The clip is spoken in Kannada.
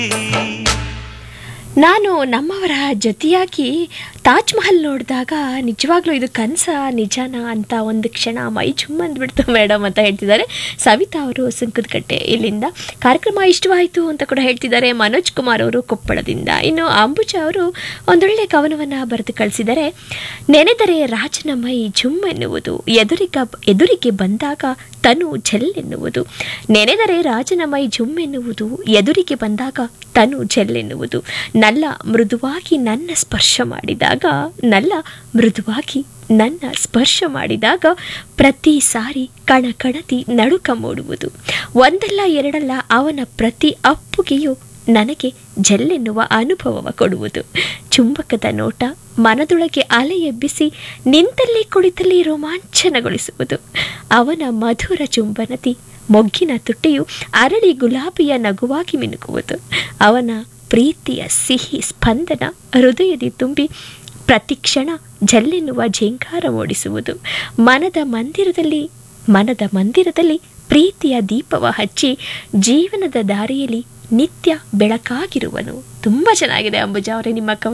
ನಾನು ನಮ್ಮವರ ಜೊತೆಯಾಗಿ ತಾಜ್ ಮಹಲ್ ನೋಡಿದಾಗ ನಿಜವಾಗ್ಲೂ ಇದು ಕನಸ ನಿಜಾನ ಅಂತ ಒಂದು ಕ್ಷಣ ಮೈ ಚುಮ್ಮಂದ್ಬಿಡ್ತು ಮೇಡಮ್ ಅಂತ ಹೇಳ್ತಿದ್ದಾರೆ ಸವಿತಾ ಅವರು ಸುಂಕದಕಟ್ಟೆ ಇಲ್ಲಿಂದ ಕಾರ್ಯಕ್ರಮ ಇಷ್ಟವಾಯಿತು ಅಂತ ಕೂಡ ಹೇಳ್ತಿದ್ದಾರೆ ಮನೋಜ್ ಕುಮಾರ್ ಅವರು ಕೊಪ್ಪಳದಿಂದ ಇನ್ನು ಅಂಬುಜಾ ಅವರು ಒಂದೊಳ್ಳೆ ಕವನವನ್ನು ಬರೆದು ಕಳಿಸಿದ್ದಾರೆ ನೆನೆದರೆ ರಾಜನ ಮೈ ಜುಮ್ ಎನ್ನುವುದು ಎದುರಿಗ ಎದುರಿಗೆ ಬಂದಾಗ ತನು ಎನ್ನುವುದು ನೆನೆದರೆ ರಾಜನ ಮೈ ಜುಮ್ ಎನ್ನುವುದು ಎದುರಿಗೆ ಬಂದಾಗ ತನು ಎನ್ನುವುದು ನಲ್ಲ ಮೃದುವಾಗಿ ನನ್ನ ಸ್ಪರ್ಶ ಮಾಡಿದಾಗ ನಲ್ಲ ಮೃದುವಾಗಿ ನನ್ನ ಸ್ಪರ್ಶ ಮಾಡಿದಾಗ ಪ್ರತಿ ಸಾರಿ ಕಣ ಕಣತಿ ನಡುಕ ಮೂಡುವುದು ಒಂದಲ್ಲ ಎರಡಲ್ಲ ಅವನ ಪ್ರತಿ ಅಪ್ಪುಗೆಯೂ ನನಗೆ ಜಲ್ಲೆನ್ನುವ ಅನುಭವವ ಕೊಡುವುದು ಚುಂಬಕದ ನೋಟ ಮನದೊಳಗೆ ಅಲೆ ಎಬ್ಬಿಸಿ ನಿಂತಲ್ಲಿ ಕುಳಿತಲ್ಲಿ ರೋಮಾಂಚನಗೊಳಿಸುವುದು ಅವನ ಮಧುರ ಚುಂಬನತಿ ಮೊಗ್ಗಿನ ತುಟಿಯು ಅರಳಿ ಗುಲಾಬಿಯ ನಗುವಾಗಿ ಮಿನುಕುವುದು ಅವನ ಪ್ರೀತಿಯ ಸಿಹಿ ಸ್ಪಂದನ ಹೃದಯದಿ ತುಂಬಿ ಪ್ರತಿಕ್ಷಣ ಜಲ್ಲೆನ್ನುವ ಝೇಂಕಾರ ಮೂಡಿಸುವುದು ಮನದ ಮಂದಿರದಲ್ಲಿ ಮನದ ಮಂದಿರದಲ್ಲಿ ಪ್ರೀತಿಯ ದೀಪವ ಹಚ್ಚಿ ಜೀವನದ ದಾರಿಯಲ್ಲಿ ನಿತ್ಯ ಬೆಳಕಾಗಿರುವನು ತುಂಬ ಚೆನ್ನಾಗಿದೆ ಅಂಬುಜಾ ಅವರೇ ನಿಮ್ಮ ಕವನ